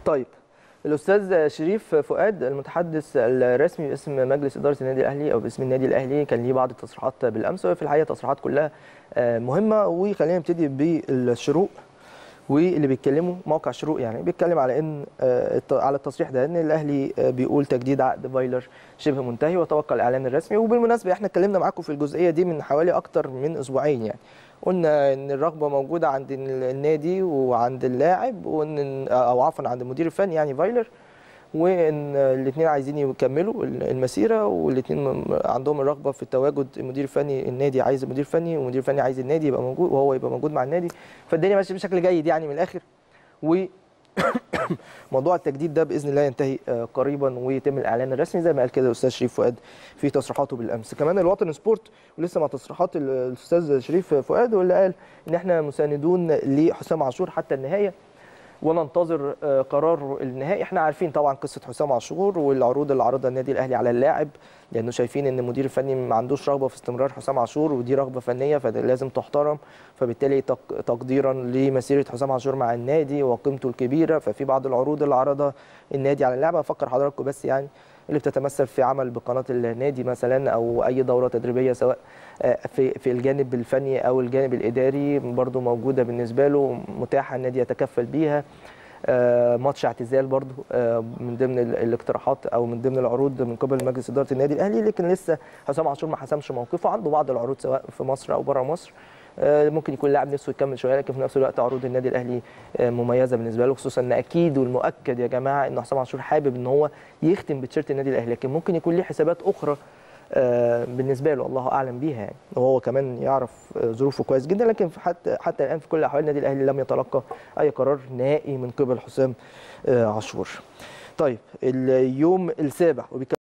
طيب الاستاذ شريف فؤاد المتحدث الرسمي باسم مجلس اداره النادي الاهلي او باسم النادي الاهلي كان ليه بعض التصريحات بالامس وفي الحقيقه تصريحات كلها مهمه وخلينا نبتدي بالشروق واللي بيتكلموا موقع شروق يعني بيتكلم على ان على التصريح ده ان الاهلي بيقول تجديد عقد فايلر شبه منتهي وتوقع الاعلان الرسمي وبالمناسبه احنا اتكلمنا معاكم في الجزئيه دي من حوالي اكتر من اسبوعين يعني قلنا ان الرغبه موجوده عند النادي وعند اللاعب وان او عفوا عند المدير الفني يعني فايلر وان الاثنين عايزين يكملوا المسيره والاثنين عندهم الرغبه في التواجد المدير الفني النادي عايز المدير الفني والمدير الفني عايز النادي يبقى موجود وهو يبقى موجود مع النادي فالدنيا ماشيه بشكل جيد يعني من الاخر و موضوع التجديد ده باذن الله ينتهي قريبا ويتم الاعلان الرسمي زي ما قال كده الاستاذ شريف فؤاد في تصريحاته بالامس كمان الوطن سبورت ولسه مع تصريحات الاستاذ شريف فؤاد واللي قال ان احنا مساندون لحسام عاشور حتى النهايه وننتظر قرار النهائي احنا عارفين طبعا قصه حسام عاشور والعروض اللي عرضها النادي الاهلي على اللاعب لانه شايفين ان المدير الفني ما عندوش رغبه في استمرار حسام عاشور ودي رغبه فنيه فلازم تحترم فبالتالي تقديرا لمسيره حسام عاشور مع النادي وقيمته الكبيره ففي بعض العروض اللي عرضها النادي على اللاعب افكر حضراتكم بس يعني اللي بتتمثل في عمل بقناه النادي مثلا او اي دوره تدريبيه سواء في في الجانب الفني او الجانب الاداري برضو موجوده بالنسبه له متاحه النادي يتكفل بيها ماتش اعتزال برضو من ضمن الاقتراحات او من ضمن العروض من قبل مجلس اداره النادي الاهلي لكن لسه حسام عاشور ما حسمش موقفه عنده بعض العروض سواء في مصر او بره مصر ممكن يكون لاعب نفسه يكمل شويه لكن في نفس الوقت عروض النادي الاهلي مميزه بالنسبه له خصوصا ان اكيد والمؤكد يا جماعه ان حسام عاشور حابب ان هو يختم بتيشيرت النادي الاهلي لكن ممكن يكون ليه حسابات اخرى بالنسبه له الله اعلم بيها يعني وهو كمان يعرف ظروفه كويس جدا لكن حتى حتى الان في كل الاحوال النادي الاهلي لم يتلقى اي قرار نهائي من قبل حسام عاشور. طيب اليوم السابع